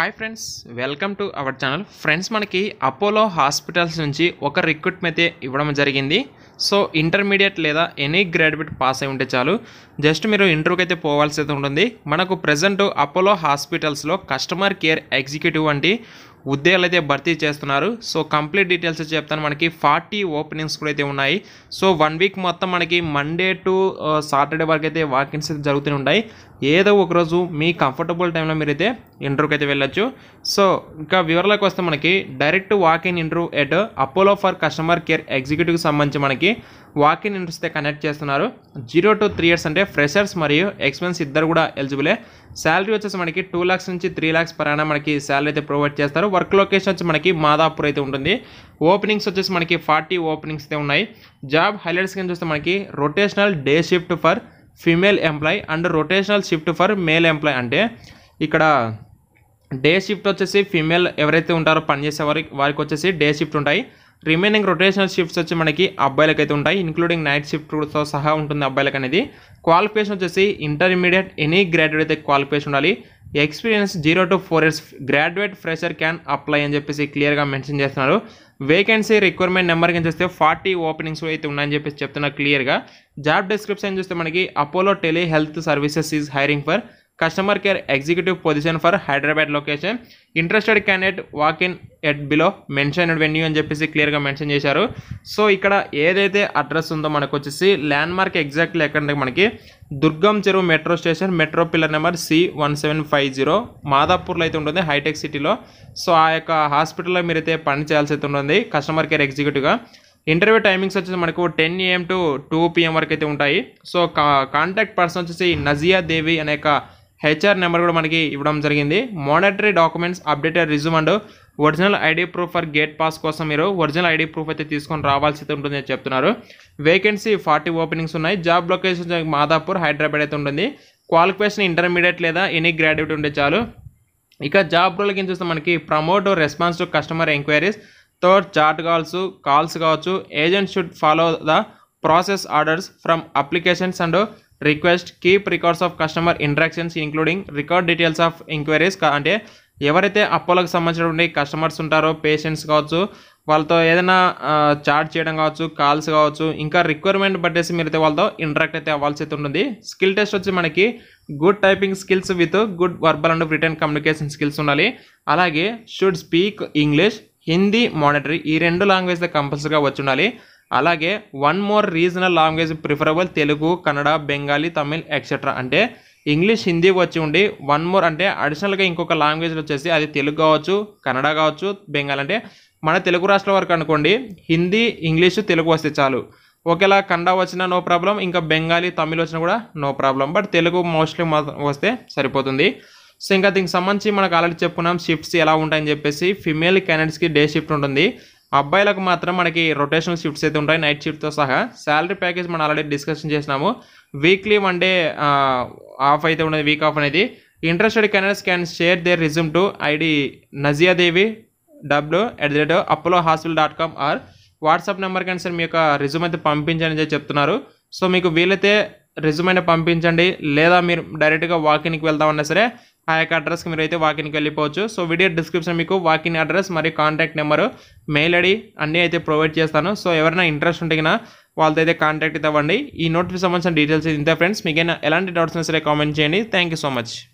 hi friends welcome to our channel friends మనకి Apollo hospitals నుంచి ఒక రిక్రూట్మెంట్ అయితే ఇవ్వడం జరిగింది సో ఇంటర్మీడియట్ లేదా ఎనీ గ్రాడ్యుయేట్ పాస్ అయి ఉంటే చాలు జస్ట్ మీరు ఇంటర్వ్యూకి అయితే పోవాల్సి అయితే ఉంటుంది మనకు ప్రజెంట్ అపోలో హాస్పిటల్స్లో కస్టమర్ కేర్ ఎగ్జిక్యూటివ్ వంటి ఉద్యోగాలు అయితే భర్తీ చేస్తున్నారు సో కంప్లీట్ డీటెయిల్స్ చెప్తాను మనకి ఫార్టీ ఓపెనింగ్స్ కూడా అయితే ఉన్నాయి సో వన్ వీక్ మొత్తం మనకి మండే టు సాటర్డే వరకు అయితే వాకిన్స్ అయితే జరుగుతూనే ఉంటాయి ఏదో ఒక రోజు మీ కంఫర్టబుల్ టైంలో మీరైతే ఇంటర్వ్యూకి అయితే వెళ్ళొచ్చు సో ఇంకా వివరాలకు వస్తే మనకి direct walk in interview at Apollo for customer care ఎగ్జిక్యూటివ్కి సంబంధించి మనకి వాక్ ఇన్ ఇంటర్వ్యూస్ అయితే కనెక్ట్ చేస్తున్నారు జీరో టు త్రీ ఇయర్స్ అంటే ఫ్రెషర్స్ మరియు ఎక్స్పెన్స్ ఇద్దరు కూడా ఎలిజిబులే శాలరీ వచ్చేసి మనకి టూ ల్యాక్స్ నుంచి త్రీ ల్యాక్స్ పర్ అయినా మనకి శాలరీ అయితే ప్రొవైడ్ చేస్తారు వర్క్ లొకేషన్ వచ్చి మనకి మాదాపూర్ అయితే ఉంటుంది ఓపెనింగ్స్ వచ్చేసి మనకి ఫార్టీ ఓపెనింగ్స్ అయితే ఉన్నాయి జాబ్ హైలైట్స్ కింద చూస్తే మనకి rotational day shift for female employee and rotational shift for male employee అంటే ఇక్కడ డే షిఫ్ట్ వచ్చేసి ఫీమేల్ ఎవరైతే ఉంటారో పనిచేసే వారికి వారికి వచ్చేసి డే షిఫ్ట్ ఉంటాయి రిమైనింగ్ రొటేషనల్ షిఫ్ట్స్ వచ్చి మనకి అబ్బాయిలకి అయితే ఉంటాయి ఇంక్లూడింగ్ నైట్ షిఫ్ట్తో సహా ఉంటుంది అబ్బాయిలకి అనేది క్వాలిఫికేషన్ వచ్చేసి ఇంటర్మీడియట్ ఎనీ గ్రాడ్యుయేట్ అయితే క్వాలిఫికేషన్ ఉండాలి experience zero to four years graduate fresher can apply అని చెప్పేసి క్లియర్గా మెన్షన్ చేస్తున్నారు వేకెన్సీ రిక్వైర్మెంట్ నెంబర్ కింద చూస్తే ఫార్టీ ఓపెనింగ్స్ అయితే ఉన్నాయని చెప్పేసి చెప్తున్నారు క్లియర్గా జాబ్ డిస్క్రిప్షన్ చూస్తే మనకి Apollo tele health services is hiring for customer care executive position for Hyderabad location interested candidate walk in at below mention venue అని చెప్పేసి క్లియర్గా మెన్షన్ చేశారు సో ఇక్కడ ఏదైతే అడ్రస్ ఉందో మనకు వచ్చేసి ల్యాండ్ మార్క్ ఎగ్జాక్ట్లీ ఎక్కడంటే మనకి Durgam Cheruvu metro station metro pillar number C one seven five zero మాదాపూర్లో అయితే ఉంటుంది హైటెక్ సిటీలో సో ఆ యొక్క హాస్పిటల్లో మీరైతే పని చేయాల్సి అయితే ఉంటుంది కస్టమర్ కేర్ ఎగ్జిక్యూటివ్గా ఇంటర్వ్యూ టైమింగ్స్ వచ్చేసి మనకు ten AM to two PM వరకు అయితే ఉంటాయి సో కా కాంటాక్ట్ పర్సన్ వచ్చేసి నజియా దేవి అనే ఒక హెచ్ఆర్ నెంబర్ కూడా మనకి ఇవ్వడం జరిగింది mandatory documents updated resume and original ID proof for gate pass కోసం మీరు ఒరిజినల్ ఐడి ప్రూఫ్ అయితే తీసుకొని రావాల్సి అయితే ఉంటుందని చెప్తున్నారు వేకెన్సీ ఫార్టీ ఓపెనింగ్స్ ఉన్నాయి జాబ్ లొకేషన్ మాదాపూర్ హైదరాబాద్ అయితే ఉంటుంది క్వాలిఫికేషన్ ఇంటర్మీడియట్ లేదా ఎనీ గ్రాడ్యుయేట్ ఉంటే చాలు ఇక జాబ్ రోల్ కింద చూస్తే మనకి prompt response to customer enquiries through chat calls calls కావచ్చు agent should follow the process orders from applications and request keep records of customer interactions including record details of enquiries అంటే ఎవరైతే అపోలోకి సంబంధించినటువంటి customers ఉంటారో patients కావచ్చు వాళ్ళతో ఏదైనా chat చేయడం కావచ్చు కాల్స్ కావచ్చు ఇంకా రిక్వైర్మెంట్ బట్టేసి మీరైతే వాళ్ళతో ఇంటరాక్ట్ అయితే అవ్వాల్సి అయితే ఉంటుంది స్కిల్ టెస్ట్ వచ్చి మనకి good typing skills with good verbal and written communication skills ఉండాలి అలాగే should speak English Hindi mandatory ఈ రెండు లాంగ్వేజ్ కంపల్సరీగా వచ్చి ఉండాలి అలాగే one more regional language preferable Telugu Kannada Bengali Tamil etcetera అంటే ఇంగ్లీష్ హిందీ వచ్చి ఉండి వన్ మోర్ అంటే అడిషనల్గా ఇంకొక లాంగ్వేజ్ వచ్చేసి అది తెలుగు కావచ్చు కన్నడ కావచ్చు బెంగాల్ అంటే మన తెలుగు రాష్ట్రాల వరకు అనుకోండి హిందీ ఇంగ్లీషు తెలుగు వస్తే చాలు ఒకేలా కన్నడ వచ్చినా నో ప్రాబ్లం ఇంకా బెంగాలీ తమిళ్ వచ్చినా కూడా no problem but Telugu mostly వస్తే సరిపోతుంది సో ఇంకా దీనికి సంబంధించి మనకు ఆల్రెడీ చెప్పుకున్నాం షిఫ్ట్స్ ఎలా ఉంటాయని చెప్పేసి ఫిమేల్ క్యాండిడేట్స్కి డే షిఫ్ట్ ఉంటుంది అబ్బాయిలకు మాత్రం మనకి రొటేషనల్ షిఫ్ట్స్ అయితే ఉంటాయి నైట్ షిఫ్ట్తో సహా శాలరీ ప్యాకేజ్ మనం ఆల్రెడీ డిస్కషన్ చేసినాము వీక్లీ వన్ డే ఆఫ్ అయితే ఉండదు వీక్ ఆఫ్ అనేది interested candidates can share their resume to ID Naziyadevi W at the rate Apollo hospital dot com or WhatsApp number కానీ సార్ మీ యొక్క రిజ్యూమ్ అయితే పంపించండి అని చెప్తున్నారు సో మీకు వీలైతే రిజ్యూమ్ అయినా పంపించండి లేదా మీరు డైరెక్ట్గా వాకిన్కి వెళ్దామన్నా సరే ఆ యొక్క అడ్రస్కి మీరు అయితే వాకిన్కి వెళ్ళిపోవచ్చు సో వీడియో డిస్క్రిప్షన్ మీకు వాకిన్ అడ్రస్ మరియు కాంటాక్ట్ నెంబరు మెయిల్ ఐడి అన్నీ అయితే ప్రొవైడ్ చేస్తాను సో ఎవరైనా ఇంట్రెస్ట్ ఉంటే కన్నా వాళ్ళతో అయితే కాంటాక్ట్ అయితే అవ్వండి ఈ నోటిఫికేషన్ సంబంధించిన డీటెయిల్స్ ఇంతే ఫ్రెండ్స్ మీకు ఎలాంటి డౌట్స్ ఉన్నా సరే కామెంట్ చేయండి థ్యాంక్ యూ సో మచ్